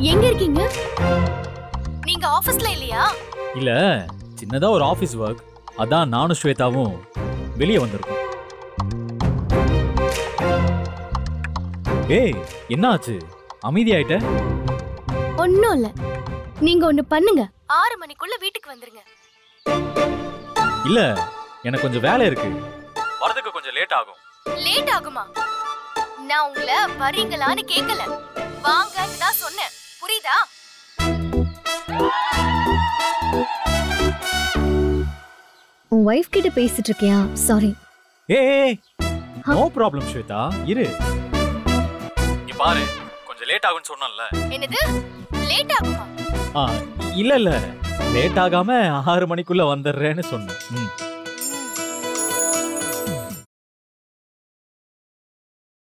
எங்க இருக்கீங்க நீங்க ஆபீஸ்ல இல்லையா இல்ல சின்னதா ஒரு ஆபீஸ் ஒர்க் அதான் நானும் ஸ்வேதாவும் வெளியே வந்திருக்கோம் ஏய் என்ன ஆச்சு அமைதியாயிட்ட ஒன்னும் இல்ல நீங்க ஒண்ணு பண்ணுங்க ஆறு மணிக்குள்ள வீட்டுக்கு வந்துருங்க இல்ல எனக்கு கொஞ்சம் வேலை இருக்கு வரதுக்கு கொஞ்சம் லேட் ஆகும் லேட் ஆகுமா நான் உங்களை வரீங்களான்னு கேக்கல வாங்கன்னு தான் சொன்னேன் புரியுதா உன் ஒய்ஃப் கிட்ட பேசிட்டு இருக்கியா சாரி ஏய் நோ ப்ராப்ளம் ஸ்வேதா இரு இங்க பாரு கொஞ்சம் லேட் ஆகும்னு சொன்னேன்ல என்னது லேட் ஆகுமா ஆ இல்ல இல்ல லேட் ஆகாம ஆறு மணிக்குள்ள வந்துடுறேன்னு சொன்னேன் ம்